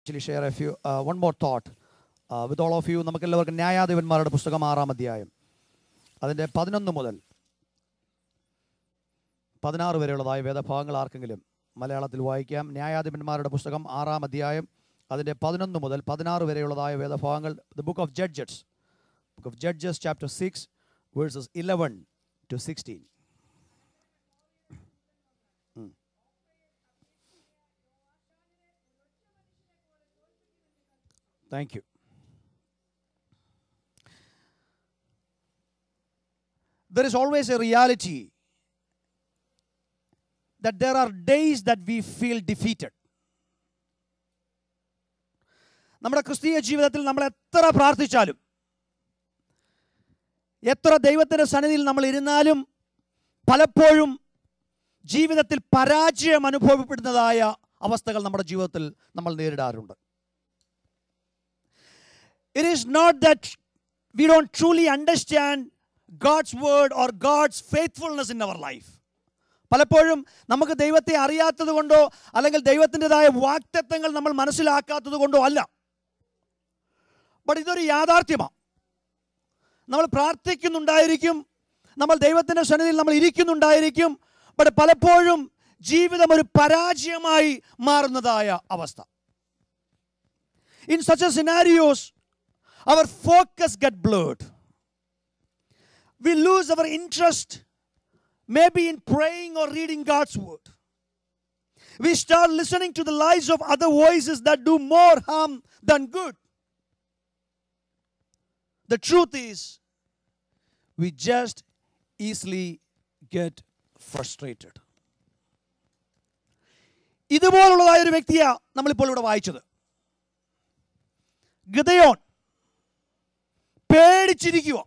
Actually share a few one more thought with all of you നമുക്ക് എല്ലാവർക്കും ന്യായാധിപന്മാരുടെ പുസ്തകം ആറാം അധ്യായം അതിൻ്റെ പതിനൊന്ന് മുതൽ പതിനാറ് വരെയുള്ളതായ വേദഭാഗങ്ങൾ ആർക്കെങ്കിലും മലയാളത്തിൽ വായിക്കാം ന്യായാധിപന്മാരുടെ പുസ്തകം ആറാം അധ്യായം അതിൻ്റെ പതിനൊന്ന് മുതൽ പതിനാറ് വരെയുള്ളതായ വേദഭാഗങ്ങൾ the book of Judges book of Judges chapter six verses eleven to sixteen thank you there is always a reality that there are days that we feel defeated. നമ്മുടെ ക്രിസ്തീയ ജീവിതത്തിൽ നമ്മൾ എത്ര പ്രാർത്ഥിച്ചാലും എത്ര ദൈവത്തിൻ്റെ സന്നിധിയിൽ നമ്മൾ ഇരുന്നാലും പലപ്പോഴും ജീവിതത്തിൽ പരാജയം അനുഭവപ്പെടുന്നതായ അവസ്ഥകൾ നമ്മുടെ ജീവിതത്തിൽ നമ്മൾ നേരിടാറുണ്ട് it is not that we don't truly understand God's word or God's faithfulness in our life പലപ്പോഴും നമുക്ക് ദൈവത്തെ അറിയാത്തത് കൊണ്ടോ അല്ലെങ്കിൽ ദൈവത്തിൻ്റെതായ വാക്തത്വങ്ങൾ നമ്മൾ മനസ്സിലാക്കാത്തത് കൊണ്ടോ അല്ല ബട്ട് ഇതൊരു യാഥാർത്ഥ്യമാണ് നമ്മൾ പ്രാർത്ഥിക്കുന്നുണ്ടായിരിക്കും നമ്മൾ ദൈവത്തിൻ്റെ സന്നിധിയിൽ നമ്മൾ ഇരിക്കുന്നുണ്ടായിരിക്കും ബട്ട് പലപ്പോഴും ജീവിതം ഒരു പരാജയമായി മാറുന്നതായ അവസ്ഥ in such a scenarios our focus get blurred we lose our interest maybe in praying or reading God's word. We start listening to the lies of other voices that do more harm than good. The truth is, we just easily get frustrated. ഇതുപോലുള്ളതായ ഒരു വ്യക്തിയാ നമ്മളിപ്പോൾ ഇവിടെ വായിച്ചത് ഗതയോൻ പേടിച്ചിരിക്കുക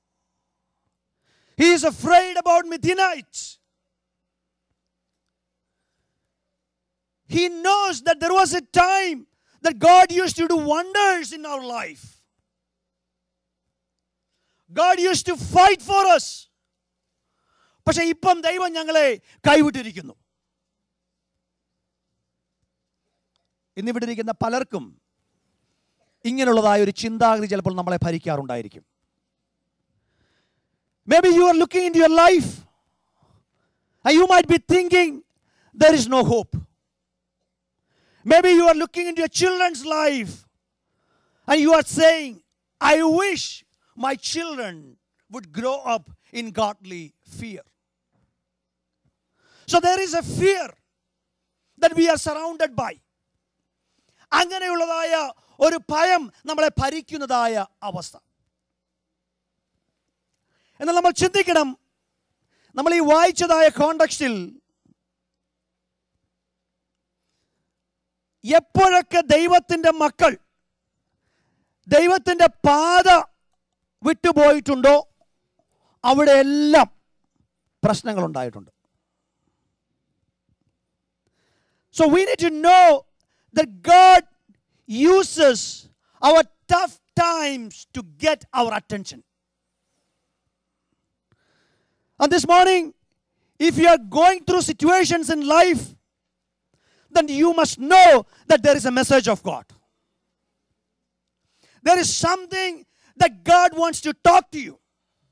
He is afraid about Midianites. He knows that there was a time that God used to do wonders in our life. God used to fight for us. പക്ഷെ ഇപ്പം ദൈവം ഞങ്ങളെ കൈവിട്ടിരിക്കുന്നു ഇന്നിവിടെ ഇരിക്കുന്ന പലർക്കും ഇങ്ങനെയുള്ളതായ ഒരു ചിന്താഗതി ചിലപ്പോൾ നമ്മളെ ഭരിക്കാറുണ്ടായിരിക്കും Maybe you are looking into your life and you might be thinking there is no hope. Maybe you are looking into your children's life and you are saying, I wish my children would grow up in godly fear. So there is a fear that we are surrounded by. അങ്ങനെയുള്ളതായ ഒരു ഭയം നമ്മളെ ഭരിക്കുന്നതായ അവസ്ഥ എന്നാൽ നമ്മൾ ചിന്തിക്കണം നമ്മൾ ഈ വായിച്ചതായ കോണ്ടക്സ്റ്റിൽ എപ്പോഴൊക്കെ ദൈവത്തിൻ്റെ മക്കൾ ദൈവത്തിൻ്റെ പാത വിട്ടുപോയിട്ടുണ്ടോ അവിടെ എല്ലാം പ്രശ്നങ്ങൾ ഉണ്ടായിട്ടുണ്ട് so we need to know that God uses our tough times to get our attention And this morning, if you are going through situations in life, then you must know that there is a message of God. There is something that God wants to talk to you.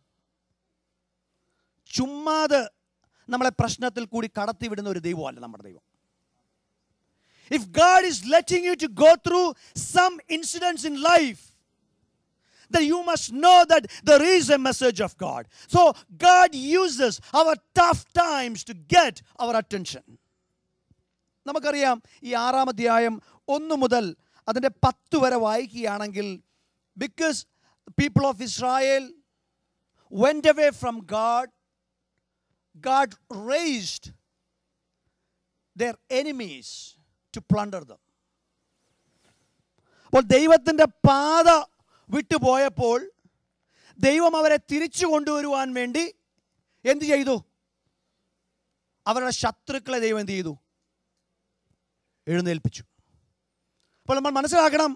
ചുമ്മാതെ നമ്മളെ പ്രശ്നത്തിൽ കൂടി കടത്തിവിടുന്ന ഒരു ദൈവമല്ല നമ്മുടെ ദൈവം if God is letting you to go through some incidents in life then you must know that there is a message of God. So God uses our tough times to get our attention. നമുക്കറിയാം ഈ ആറാം അധ്യായം ഒന്ന് മുതൽ അതിൻ്റെ പത്ത് വരെ വായിക്കുകയാണെങ്കിൽ because people of Israel went away from God God raised their enemies to plunder them അപ്പോൾ ദൈവത്തിൻ്റെ പാത വിട്ടുപോയപ്പോൾ ദൈവം അവരെ തിരിച്ചു കൊണ്ടുവരുവാൻ വേണ്ടി എന്ത് ചെയ്തു അവരുടെ ശത്രുക്കളെ ദൈവം എന്ത് ചെയ്തു എഴുന്നേൽപ്പിച്ചു അപ്പോൾ നമ്മൾ മനസ്സിലാക്കണം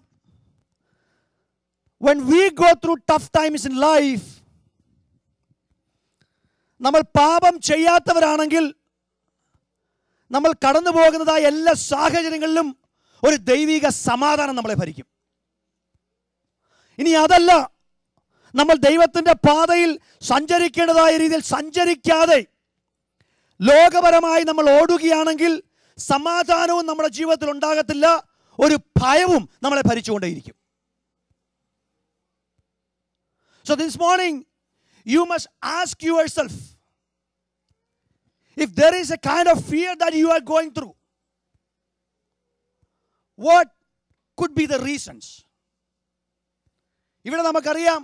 when we go through tough times in life നമ്മൾ പാപം ചെയ്യാത്തവരാണെങ്കിൽ നമ്മൾ കടന്നു പോകുന്നതായ എല്ലാ സാഹചര്യങ്ങളിലും ഒരു ദൈവിക സമാധാനം നമ്മളെ ഭരിക്കും ഇനി അതല്ല നമ്മൾ ദൈവത്തിൻ്റെ പാതയിൽ സഞ്ചരിക്കേണ്ടതായ രീതിയിൽ സഞ്ചരിക്കാതെ ലോകപരമായി നമ്മൾ ഓടുകയാണെങ്കിൽ സമാധാനവും നമ്മുടെ ജീവിതത്തിൽ ഉണ്ടാകത്തില്ല ഒരു ഭയവും നമ്മളെ ഭരിച്ചുകൊണ്ടേയിരിക്കും so this morning you must ask yourself if there is a kind of fear that you are going through, what could be the reasons? ഇവിടെ നമുക്കറിയാം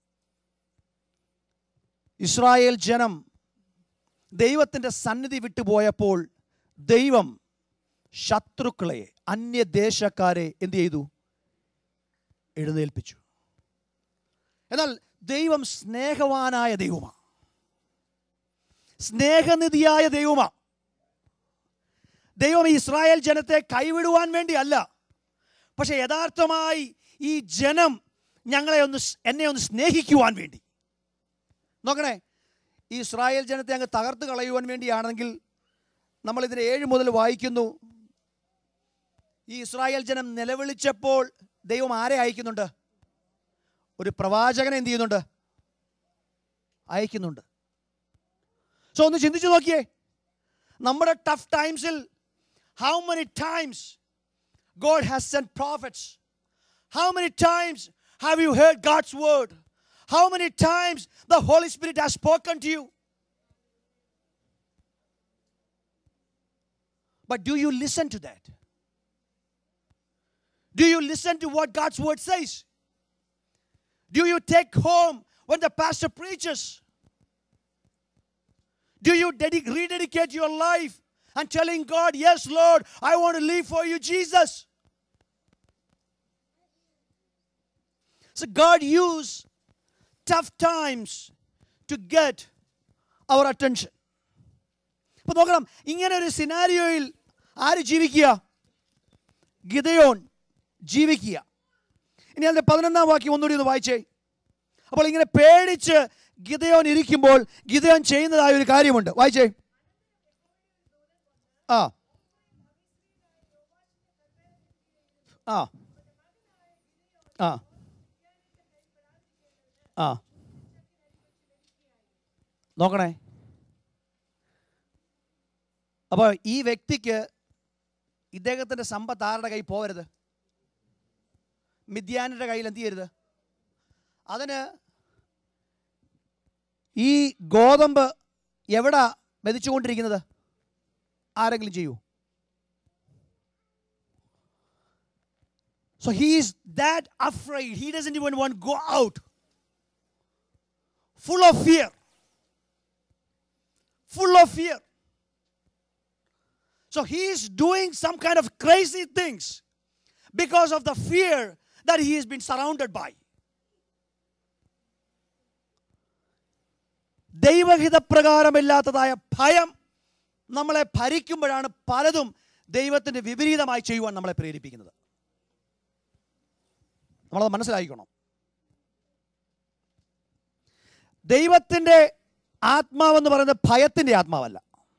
ഇസ്രായേൽ ജനം ദൈവത്തിൻ്റെ സന്നിധി വിട്ടുപോയപ്പോൾ ദൈവം ശത്രുക്കളെ അന്യദേശക്കാരെ എന്ത് ചെയ്തു എഴുന്നേൽപ്പിച്ചു എന്നാൽ ദൈവം സ്നേഹവാനായ ദൈവമാണ് സ്നേഹനിധിയായ ദൈവമാ ദൈവം ഈ ഇസ്രായേൽ ജനത്തെ കൈവിടുവാൻ വേണ്ടിയല്ല പക്ഷെ യഥാർത്ഥമായി ഈ ജനം ഞങ്ങളെ ഒന്ന് സ്- എന്നെ ഒന്ന് സ്നേഹിക്കുവാൻ വേണ്ടി നോക്കണേ ഈ ഇസ്രായേൽ ജനത്തെ അങ്ങ് തകർത്ത് കളയുവാൻ വേണ്ടിയാണെങ്കിൽ നമ്മൾ ഇതിന് ഏഴ് മുതൽ വായിക്കുന്നു ഈ ഇസ്രായേൽ ജനം നിലവിളിച്ചപ്പോൾ ദൈവം ആരെ അയക്കുന്നുണ്ട് ഒരു പ്രവാചകനെ എന്ത് ചെയ്യുന്നുണ്ട് അയക്കുന്നുണ്ട് സോ ഒന്ന് ചിന്തിച്ചു നോക്കിയേ നമ്മുടെ ടഫ് ടൈംസിൽ how many times God has sent prophets how many times have you heard God's word how many times the Holy Spirit has spoken to you But do you listen to that? Do you listen to what God's word says? Do you take home when the pastor preaches? Do you dedic- rededicate your life and telling God, Yes, Lord, I want to live for you, Jesus? So God used tough times to get our attention. അപ്പൊ നോക്കണം ഇങ്ങനെ ഒരു സിനാരിയോയിൽ ആര് ജീവിക്കുക ഗിതയോൻ ജീവിക്കുക ഇനി അതിന്റെ പതിനൊന്നാം വാക്യം ഒന്നുകൂടി ഒന്ന് വായിച്ചേ അപ്പോൾ ഇങ്ങനെ പേടിച്ച് ഗിതയോൻ ഇരിക്കുമ്പോൾ ഗിതയോൻ ചെയ്യുന്നതായ ഒരു കാര്യമുണ്ട് വായിച്ചേ ആ ആ ആ ആ നോക്കണേ അപ്പോൾ ഈ വ്യക്തിക്ക് ഇദ്ദേഹത്തിൻ്റെ സമ്പത്ത് ആരുടെ കൈ പോകരുത് മിഥ്യാനിയുടെ കയ്യിൽ എന്ത് ചെയ്യരുത് അതിന് ഈ ഗോതമ്പ് എവിടാ മെതിച്ചുകൊണ്ടിരിക്കുന്നത് ആരെങ്കിലും ചെയ്യൂ So he is that afraid. He doesn't even want to go out. Full of fear. Full of fear. So he is doing some kind of crazy things because of the fear that he has been surrounded by. ദൈവഹിതപ്രകാരമില്ലാത്തതായ ഭയം നമ്മളെ ഭരിക്കുമ്പോഴാണ് പലതും ദൈവത്തിൻ്റെ വിപരീതമായി ചെയ്യുവാൻ നമ്മളെ പ്രേരിപ്പിക്കുന്നത് നമ്മളത് മനസ്സിലാക്കിക്കണം ദൈവത്തിൻ്റെ ആത്മാവെന്ന് പറയുന്നത് ഭയത്തിൻ്റെ ആത്മാവല്ല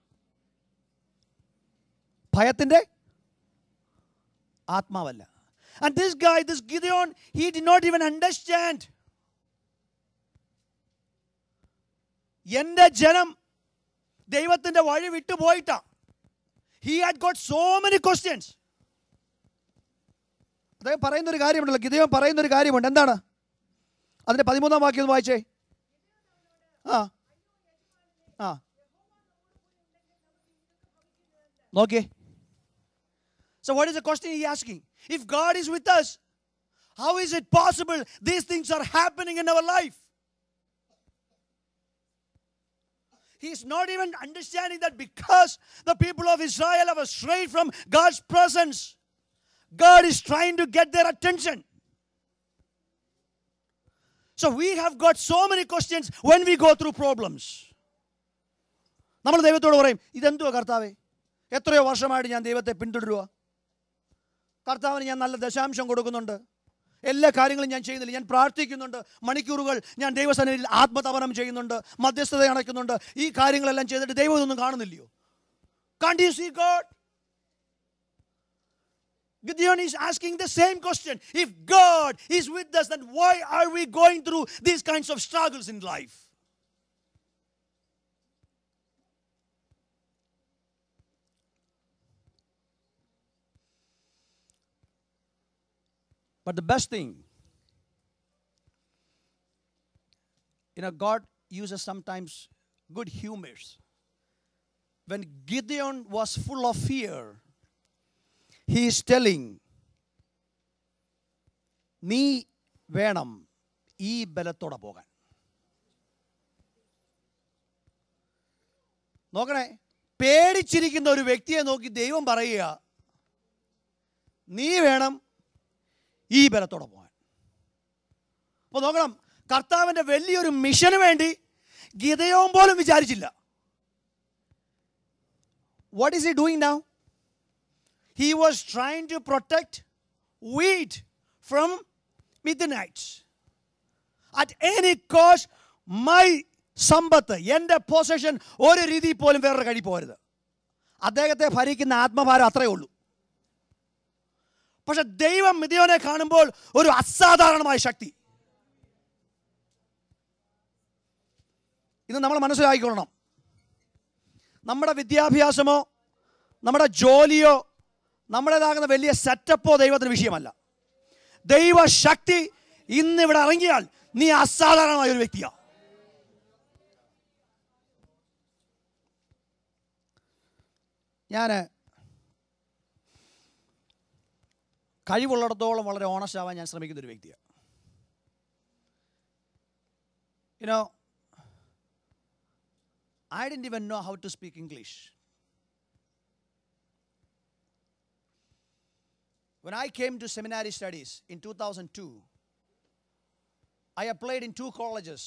ഭയത്തിൻ്റെ ആത്മാവല്ല and this guy this Gideon he did not even understand എൻ്റെ ജനം ദൈവത്തിൻ്റെ വഴി വിട്ടുപോയിട്ടാ he had got so many questions അദ്ദേഹം പറയുന്ന ഒരു കാര്യമുണ്ടല്ലോ ഗിദയോൻ പറയുന്ന ഒരു കാര്യമുണ്ട് എന്താണ് അതിന്റെ പതിമൂന്നാം വാക്യം ഒന്ന് വായിച്ചേ ആ ആ നോക്കിയേ So, what is the question he asking? If God is with us, how is it possible these things are happening in our life? He's not even understanding that because the people of Israel have strayed from God's presence, God is trying to get their attention. So we have got so many questions when we go through problems. നമ്മൾ ദൈവത്തോട് പറയും ഇതെന്തുവാ കർത്താവേ എത്രയോ വർഷമായിട്ട് ഞാൻ ദൈവത്തെ പിന്തുടരുക കർത്താവിന് ഞാൻ നല്ല ദശാംശം കൊടുക്കുന്നുണ്ട് എല്ലാ കാര്യങ്ങളും ഞാൻ ചെയ്യുന്നില്ല ഞാൻ പ്രാർത്ഥിക്കുന്നുണ്ട് മണിക്കൂറുകൾ ഞാൻ ദൈവസന്നിധിയിൽ ആത്മതപനം ചെയ്യുന്നുണ്ട് മധ്യസ്ഥത അണയ്ക്കുന്നുണ്ട് ഈ കാര്യങ്ങളെല്ലാം ചെയ്തിട്ട് ദൈവം ഇതൊന്നും കാണുന്നില്ലയോ can't you see God Gideon is asking the same question. If God is with us, then why are we going through these kinds of struggles in life? But the best thing, you know, God uses sometimes good humors. When Gideon was full of fear, he is telling, നീ വേണം ഈ ബലത്തോടെ പോകാൻ നോക്കണേ പേടിച്ചിരിക്കുന്ന ഒരു വ്യക്തിയെ നോക്കി ദൈവം പറയുക നീ വേണം ഈ ബലത്തോടെ പോകാൻ അപ്പോൾ നോക്കണം കർത്താവിൻ്റെ വലിയൊരു മിഷന് വേണ്ടി ഗീതയോം പോലും വിചാരിച്ചില്ല what is he doing now he was trying to protect wheat from Midianites. At any cost, my സമ്പത്ത് എൻ്റെ പൊസഷൻ ഒരു രീതി പോലും വേറൊരു കഴി പോരുത് അദ്ദേഹത്തെ ഭരിക്കുന്ന ആത്മഭാരം അത്രയേ ഉള്ളൂ പക്ഷെ ദൈവം മിതിയോനെ കാണുമ്പോൾ ഒരു അസാധാരണമായ ശക്തി ഇത് നമ്മൾ മനസ്സിലാക്കിക്കൊള്ളണം നമ്മുടെ വിദ്യാഭ്യാസമോ നമ്മുടെ ജോലിയോ നമ്മുടേതാകുന്ന വലിയ സെറ്റപ്പോ ദൈവത്തിന് വിഷയമല്ല ദൈവശക്തി ഇന്ന് ഇവിടെ ഇറങ്ങിയാൽ നീ അസാധാരണമായ ഒരു വ്യക്തിയാണ് ഞാൻ കഴിവുള്ളിടത്തോളം വളരെ ഓണസ്റ്റ് ആവാൻ ഞാൻ ശ്രമിക്കുന്ന ഒരു വ്യക്തിയാണ് you know I didn't even know how to speak English When I came to seminary studies in 2002, I applied in two colleges.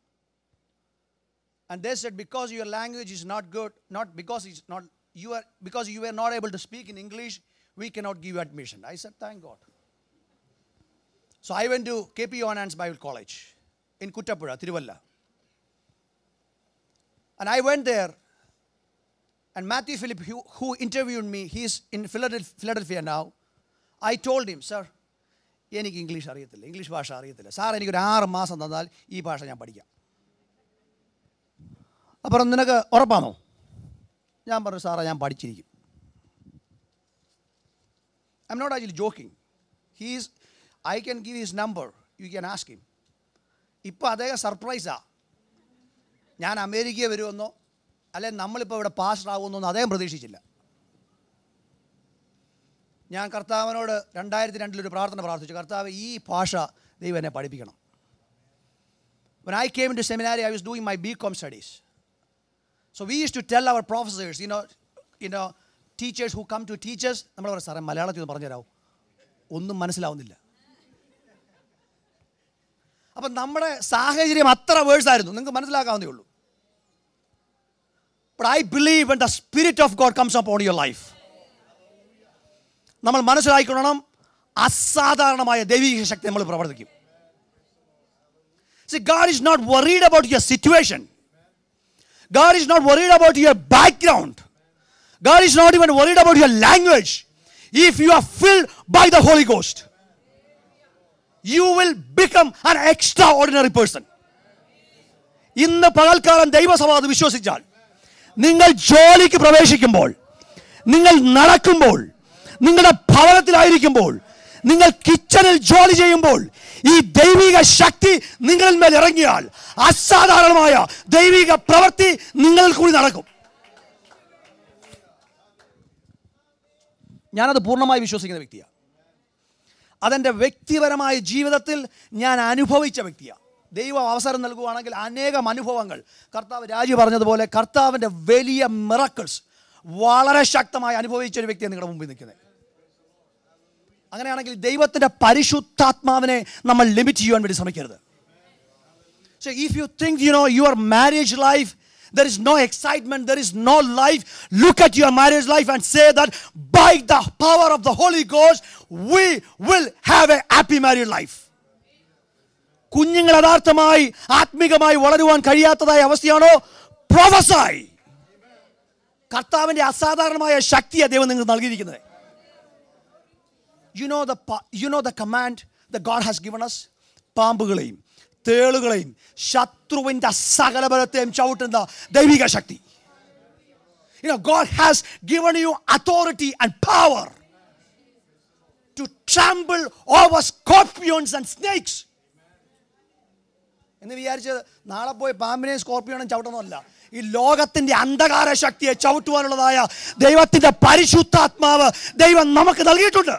And they said, because your language is not good, not because it's not you are because you were not able to speak in English, we cannot give you admission. I said, thank God. So I went to KP Onans Bible College in Kuttapura, Tiruvalla. And I went there, and Matthew Philip, who, who interviewed me, he's in Philadelphia, Philadelphia now. I told him sir എനിക്ക് English അറിയത്തില്ല English ഭാഷ അറിയത്തില്ല sir എനിക്കൊരു ആറ് മാസം തന്നാൽ ഈ ഭാഷ ഞാൻ പഠിക്കാം അപ്പം നിനക്ക് ഉറപ്പാണോ ഞാൻ പറഞ്ഞു സാറേ ഞാൻ പഠിച്ചിരിക്കും I am not actually joking he's I can give his number you can ask him ഇപ്പോൾ അദ്ദേഹം സർപ്രൈസാ ഞാൻ അമേരിക്കയിൽ വരുമെന്നോ അല്ലെങ്കിൽ നമ്മളിപ്പോൾ ഇവിടെ പാസ്റ്റർ ആകുമെന്നോ അദ്ദേഹം പ്രതീക്ഷിച്ചില്ല ഞാൻ കർത്താവിനോട് രണ്ടായിരത്തി രണ്ടിലൊരു പ്രാർത്ഥന പ്രാർത്ഥിച്ചു കർത്താവ് ഈ ഭാഷ ദൈവം എന്നെ പഠിപ്പിക്കണം When I came into seminary, I was doing my BCom studies. So we used to tell our professors, you know, you know, teachers who come to teach us, നമ്മൾ പറയും സാറേ മലയാളത്തിൽ ഒന്ന് പറഞ്ഞു തരാമോ ഒന്നും മനസ്സിലാവുന്നില്ല അപ്പം നമ്മുടെ സാഹചര്യം അത്ര വേഴ്സ് ആയിരുന്നു നിങ്ങൾക്ക് മനസ്സിലാക്കാവുന്നേ ഉള്ളൂ But I believe when the Spirit of God comes upon your life, നമ്മൾ മനസ്സിലാക്കിക്കൊള്ളണം അസാധാരണമായ ദൈവിക ശക്തി നമ്മൾ പ്രവർത്തിക്കും See, God is not worried about your situation. God is not worried about your background. God is not even worried about your language. If you are filled by the Holy Ghost, you will become an extraordinary person. ഇന്ന് പകൽക്കാലം ദൈവസഭ അത് വിശ്വസിച്ചാൽ നിങ്ങൾ ജോലിക്ക് പ്രവേശിക്കുമ്പോൾ നിങ്ങൾ നടക്കുമ്പോൾ നിങ്ങളുടെ ഭവനത്തിലായിരിക്കുമ്പോൾ നിങ്ങൾ കിച്ചണിൽ ജോലി ചെയ്യുമ്പോൾ ഈ ദൈവിക ശക്തി നിങ്ങളിൽ മേൽ ഇറങ്ങിയാൽ അസാധാരണമായ ദൈവിക പ്രവൃത്തി നിങ്ങളിൽ കൂടി നടക്കും ഞാനത് പൂർണ്ണമായി വിശ്വസിക്കുന്ന വ്യക്തിയാണ് അതെൻ്റെ വ്യക്തിപരമായ ജീവിതത്തിൽ ഞാൻ അനുഭവിച്ച വ്യക്തിയാണ് ദൈവം അവസരം നൽകുവാണെങ്കിൽ അനേകം അനുഭവങ്ങൾ കർത്താവ് രാജി പറഞ്ഞതുപോലെ കർത്താവിൻ്റെ വലിയ മിറക്കിൾസ് വളരെ ശക്തമായി അനുഭവിച്ച ഒരു വ്യക്തിയാണ് നിങ്ങളുടെ മുമ്പിൽ നിൽക്കുന്നത് അങ്ങനെയാണെങ്കിൽ ദൈവത്തിൻ്റെ പരിശുദ്ധാത്മാവിനെ നമ്മൾ ലിമിറ്റ് ചെയ്യാൻ വേണ്ടി ശ്രമിക്കരുത് So if you think, you know, your marriage life, there is no excitement, there is no life, look at your marriage life and say that by the power of the Holy Ghost, we will have a happy married life. കുഞ്ഞുങ്ങൾ യഥാർത്ഥമായി ആത്മീകമായി വളരുവാൻ കഴിയാത്തതായ അവസ്ഥയാണോ പ്രൊഫസായി കർത്താവിന്റെ അസാധാരണമായ ശക്തിയെ ദൈവം നിങ്ങൾക്ക് നൽകിയിരിക്കുന്നത് you know the you know the command the God has given us പാമ്പുകളെയും തേളുകളെയും ശത്രുവിൻ്റെ സകല ബലത്തെയും ചവിട്ടുന്ന ദൈവിക ശക്തി You know, God has given you authority and power to trample over scorpions and snakes. എന്ന് വിചാരിച്ച് നാളെ പോയി പാമ്പിനെയും സ്കോർപ്പിയോണും ചവിട്ടണമല്ല ഈ ലോകത്തിന്റെ അന്ധകാര ശക്തിയെ ചവിട്ടുവാനുള്ളതായ ദൈവത്തിന്റെ പരിശുദ്ധാത്മാവ് ദൈവം നമുക്ക് നൽകിയിട്ടുണ്ട്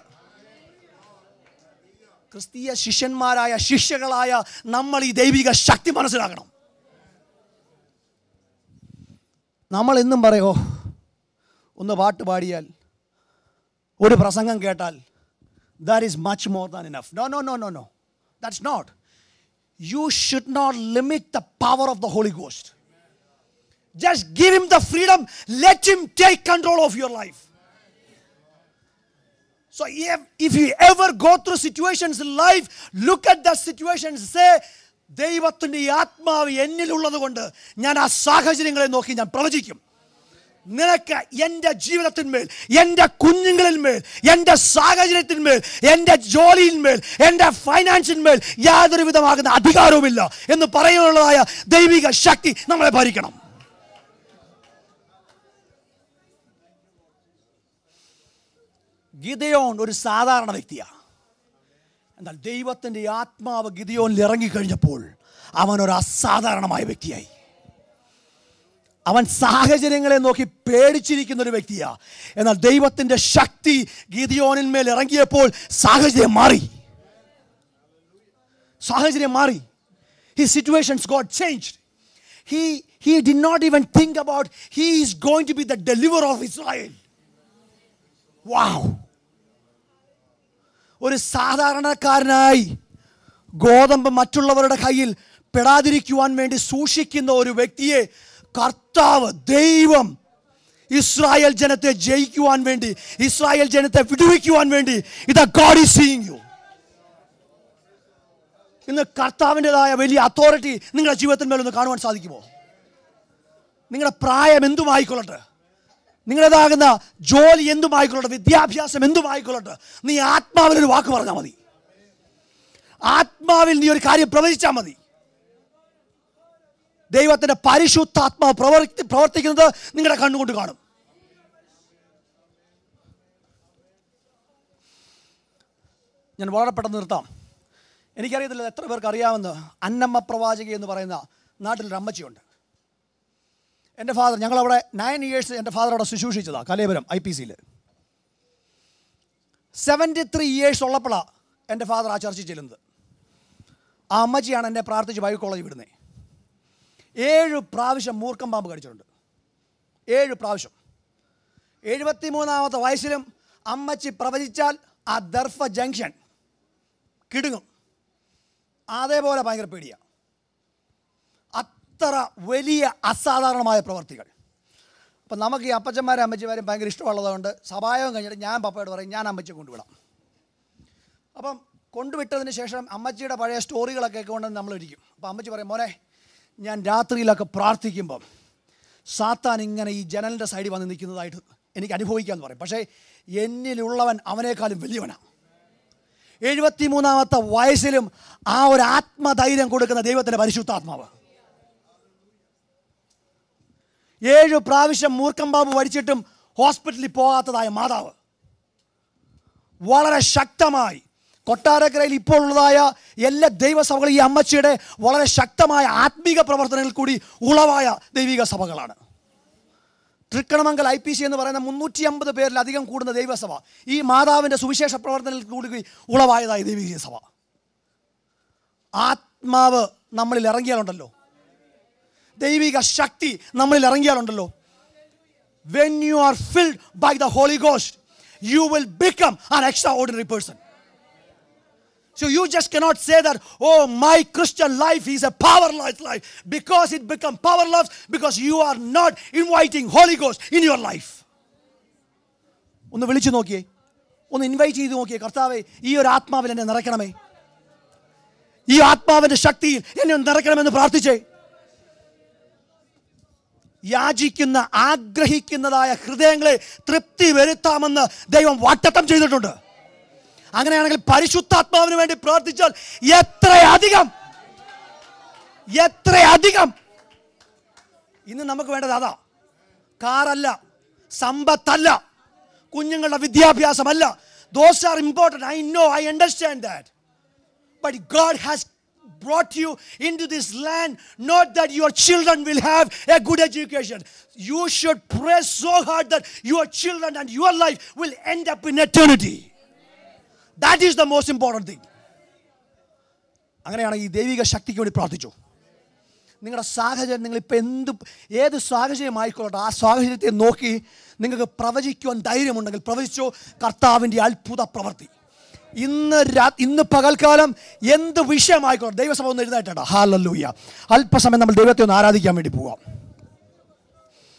ക്രിസ്തീയ ശിഷ്യന്മാരായ ശിഷ്യകളായ നമ്മൾ ഈ ദൈവിക ശക്തി മനസ്സിലാക്കണം നമ്മൾ എന്നും പറയോ ഒന്ന് പാട്ട് പാടിയാൽ ഒരു പ്രസംഗം കേട്ടാൽ that is much more than enough no no no no no that's not you should not limit the power of the Holy Ghost just give him the freedom let him take control of your life So if, if you ever go through situations in life, look at the situations, say, ദൈവത്തിൻ്റെ ഈ ആത്മാവ് എന്നിലുള്ളത് കൊണ്ട് ഞാൻ ആ സാഹചര്യങ്ങളെ നോക്കി ഞാൻ പ്രവചിക്കും നിനക്ക് എൻ്റെ ജീവിതത്തിന്മേൽ എൻ്റെ കുഞ്ഞുങ്ങളിന്മേൽ എൻ്റെ സാഹചര്യത്തിന്മേൽ എൻ്റെ ജോലിയിന്മേൽ എൻ്റെ ഫൈനാൻസിന്മേൽ യാതൊരു വിധമാകുന്ന അധികാരവുമില്ല എന്ന് പറയാനുള്ളതായ ദൈവിക ശക്തി നമ്മളെ ഭരിക്കണം ഗിതയോൻ ഒരു സാധാരണ വ്യക്തിയാണ് എന്നാൽ ദൈവത്തിൻ്റെ ആത്മാവ് ഗിതയോനിൽ ഇറങ്ങിക്കഴിഞ്ഞപ്പോൾ അവൻ ഒരു അസാധാരണമായ വ്യക്തിയായി അവൻ സാഹചര്യങ്ങളെ നോക്കി പേടിച്ചിരിക്കുന്ന ഒരു വ്യക്തിയാ എന്നാൽ ദൈവത്തിൻ്റെ ശക്തി ഗിതിയോനിന്മേൽ ഇറങ്ങിയപ്പോൾ സാഹചര്യം മാറി സാഹചര്യം മാറി his situations got changed he he did not even think about he is going to be the deliverer of israel wow ഒരു സാധാരണക്കാരനായി ഗോതമ്പ് മറ്റുള്ളവരുടെ കയ്യിൽ പെടാതിരിക്കുവാൻ വേണ്ടി സൂക്ഷിക്കുന്ന ഒരു വ്യക്തിയെ കർത്താവ് ദൈവം ഇസ്രായേൽ ജനത്തെ ജയിക്കുവാൻ വേണ്ടി ഇസ്രായേൽ ജനത്തെ വിടുവിക്കുവാൻ വേണ്ടി ഇതാ ഗോഡ് ഈസ് സീയിങ് യു ഇന്ന് കർത്താവിൻ്റെതായ വലിയ അതോറിറ്റി നിങ്ങളുടെ ജീവിതത്തിന്മേലൊന്ന് കാണുവാൻ സാധിക്കുമോ നിങ്ങളുടെ പ്രായം എന്തുമായിക്കൊള്ളട്ടെ നിങ്ങളുടേതാകുന്ന ജോലി എന്തുമായിക്കൊള്ളട്ടെ വിദ്യാഭ്യാസം എന്തുമായിക്കൊള്ളട്ടെ നീ ആത്മാവിൽ ഒരു വാക്ക് പറഞ്ഞാൽ മതി ആത്മാവിൽ നീ ഒരു കാര്യം പ്രവചിച്ചാൽ മതി ദൈവത്തിന്റെ പരിശുദ്ധാത്മാവ് പ്രവർത്തി പ്രവർത്തിക്കുന്നത് നിങ്ങളുടെ കണ്ണുകൊണ്ട് കാണും ഞാൻ വളരെ പെട്ടെന്ന് നിർത്താം എനിക്കറിയത്തില്ല എത്ര പേർക്ക് അറിയാമെന്ന് അന്നമ്മ പ്രവാചകി എന്ന് പറയുന്ന നാട്ടിലൊരു അമ്മച്ചിയുണ്ട് എൻ്റെ ഫാദർ ഞങ്ങളവിടെ നയൻ ഇയേഴ്സ് എൻ്റെ ഫാദർ അവിടെ ശുശ്രൂഷിച്ചതാണ് കലേപുരം ഐ പി സിയിൽ സെവൻറ്റി ത്രീ ഇയേഴ്സ് ഉള്ളപ്പോഴാണ് എൻ്റെ ഫാദർ ആ ചർച്ചയിൽ ചെല്ലുന്നത് ആ അമ്മച്ചിയാണ് എന്നെ പ്രാർത്ഥിച്ച് ബൈബിൾ കോളേജ് വിടുന്നത് ഏഴ് പ്രാവശ്യം മൂർക്കം പാമ്പ് കടിച്ചിട്ടുണ്ട് ഏഴ് പ്രാവശ്യം എഴുപത്തി മൂന്നാമത്തെ വയസ്സിലും അമ്മച്ചി പ്രവചിച്ചാൽ ആ ദർഫ ജംഗ്ഷൻ കിടുങ്ങും അതേപോലെ ഭയങ്കര പേടിയാണ് അത്ര വലിയ അസാധാരണമായ പ്രവർത്തികൾ അപ്പം നമുക്ക് ഈ അപ്പച്ചന്മാരും അമ്മച്ചിമാരും ഭയങ്കര ഇഷ്ടമുള്ളതുകൊണ്ട് സഭായം കഴിഞ്ഞിട്ട് ഞാൻ പപ്പയോട് പറയും ഞാൻ അമ്മച്ചിയെ കൊണ്ടുവിടാം അപ്പം കൊണ്ടുവിട്ടതിന് ശേഷം അമ്മച്ചിയുടെ പഴയ സ്റ്റോറികളൊക്കെ കൊണ്ട് നമ്മൾ ഇരിക്കും അപ്പം അമ്മച്ചി പറയും മോനെ ഞാൻ രാത്രിയിലൊക്കെ പ്രാർത്ഥിക്കുമ്പം സാത്താൻ ഇങ്ങനെ ഈ ജനലിൻ്റെ സൈഡിൽ വന്ന് നിൽക്കുന്നതായിട്ട് എനിക്ക് അനുഭവിക്കാമെന്ന് പറയും പക്ഷേ എന്നിലുള്ളവൻ അവനേക്കാളും വലിയവനാണ് എഴുപത്തി മൂന്നാമത്തെ വയസ്സിലും ആ ഒരു ആത്മധൈര്യം കൊടുക്കുന്ന ദൈവത്തിൻ്റെ പരിശുദ്ധാത്മാവ് ഏഴ് പ്രാവശ്യം മൂർക്കം ബാബു വടിച്ചിട്ടും ഹോസ്പിറ്റലിൽ പോകാത്തതായ മാതാവ് വളരെ ശക്തമായി കൊട്ടാരക്കരയിൽ ഇപ്പോൾ ഉള്ളതായ എല്ലാ ദൈവസഭകളും ഈ അമ്മച്ചിയുടെ വളരെ ശക്തമായ ആത്മീക പ്രവർത്തനങ്ങളിൽ കൂടി ഉളവായ ദൈവിക സഭകളാണ് തൃക്കണമംഗൽ ഐ പി സി എന്ന് പറയുന്ന മുന്നൂറ്റി അമ്പത് പേരിലധികം കൂടുന്ന ദൈവസഭ ഈ മാതാവിൻ്റെ സുവിശേഷ പ്രവർത്തനത്തിൽ കൂടി ഉളവായതായ ദൈവിക സഭ ആത്മാവ് നമ്മളിൽ ഇറങ്ങിയാലുണ്ടല്ലോ ദൈവിക ശക്തി നമ്മളിൽ ഇറങ്ങിയാലുണ്ടല്ലോ when you are filled by the Holy Ghost you will become an extraordinary person. So you just cannot say that, oh, my Christian life is a powerless life because it become powerless because you are not inviting Holy Ghost in your life. ഒന്ന് വിളിച്ചു നോക്കിയേ ഒന്ന് invite ചെയ്ത് നോക്കിയേ കർത്താവെ ഈ ഒരു ആത്മാവിൽ എന്നെ നിറയ്ക്കണമേ ഈ ആത്മാവിന്റെ ശക്തിയിൽ എന്നെ ഒന്ന് നിറയ്ക്കണമെന്ന് പ്രാർത്ഥിച്ചേ യാചിക്കുന്ന ആഗ്രഹിക്കുന്നതായ ഹൃദയങ്ങളെ തൃപ്തി വരുത്താമെന്ന് ദൈവം വാറ്റത്തം ചെയ്തിട്ടുണ്ട് അങ്ങനെയാണെങ്കിൽ പരിശുദ്ധാത്മാവിന് വേണ്ടി പ്രാർത്ഥിച്ചാൽ എത്രയധികം എത്രയധികം ഇന്ന് നമുക്ക് വേണ്ടത് അതാ കാറല്ല സമ്പത്തല്ല കുഞ്ഞുങ്ങളുടെ വിദ്യാഭ്യാസമല്ല those are important I know I understand that But God has brought you into this land, not that your children will have a good education. You should pray so hard that your children and your life will end up in eternity. That is the most important thing. അങ്ങനെയാണ് ഈ ദൈവിക ശക്തിക്ക് വേണ്ടി പ്രാർത്ഥിച്ചു നിങ്ങളുടെ സാഹചര്യം നിങ്ങളിപ്പോൾ എന്ത് ഏത് സാഹചര്യമായിക്കൊള്ളട്ടെ ആ സാഹചര്യത്തെ നോക്കി നിങ്ങൾക്ക് പ്രവചിക്കുവാൻ ധൈര്യമുണ്ടെങ്കിൽ പ്രവചിച്ചോ കർത്താവിൻ്റെ അത്ഭുത പ്രവൃത്തി ഇന്ന് രാ ഇന്ന് പകൽക്കാലം എന്ത് വിഷയമായിക്കോട്ടെ ദൈവസഭ ഒന്ന് എഴുതായിട്ടാ ഹാലല്ലൂയ അല്പസമയം നമ്മൾ ദൈവത്തെ ഒന്ന് ആരാധിക്കാൻ വേണ്ടി പോവാം